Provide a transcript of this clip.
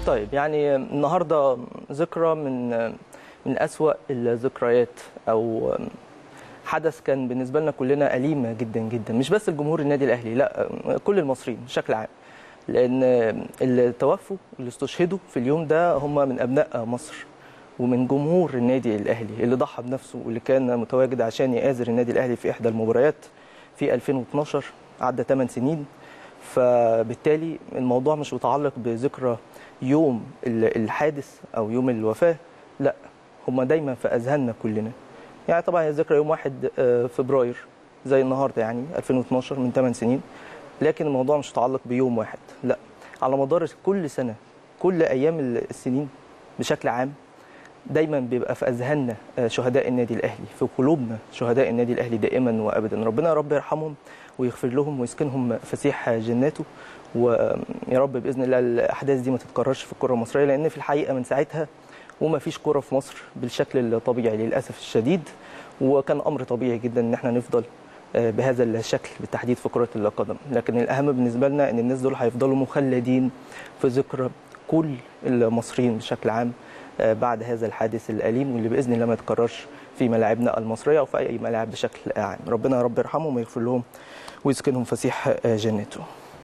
طيب يعني النهارده ذكرى من من أسوأ الذكريات أو حدث كان بالنسبة لنا كلنا أليم جدا جدا مش بس الجمهور النادي الأهلي لا كل المصريين بشكل عام لأن اللي توفوا اللي استشهدوا في اليوم ده هم من أبناء مصر ومن جمهور النادي الأهلي اللي ضحى بنفسه واللي كان متواجد عشان يآزر النادي الأهلي في إحدى المباريات في 2012 عدى 8 سنين فبالتالي الموضوع مش متعلق بذكرى يوم الحادث او يوم الوفاه لا هم دايما في اذهاننا كلنا يعني طبعا هي ذكرى يوم 1 فبراير زي النهارده يعني 2012 من 8 سنين لكن الموضوع مش متعلق بيوم واحد لا على مدار كل سنه كل ايام السنين بشكل عام دايما بيبقى في اذهاننا شهداء النادي الاهلي في قلوبنا شهداء النادي الاهلي دائما وابدا ربنا يا رب يرحمهم ويغفر لهم ويسكنهم فسيح جناته ويا رب باذن الله الاحداث دي ما تتكررش في الكره المصريه لان في الحقيقه من ساعتها وما فيش كره في مصر بالشكل الطبيعي للاسف الشديد وكان امر طبيعي جدا ان احنا نفضل بهذا الشكل بالتحديد في كره القدم لكن الاهم بالنسبه لنا ان الناس دول هيفضلوا مخلدين في ذكرى كل المصريين بشكل عام بعد هذا الحادث الاليم واللي باذن الله ما يتكررش في ملاعبنا المصريه او في اي ملاعب بشكل عام ربنا يا رب يرحمهم ويغفر لهم ويسكنهم فسيح جنته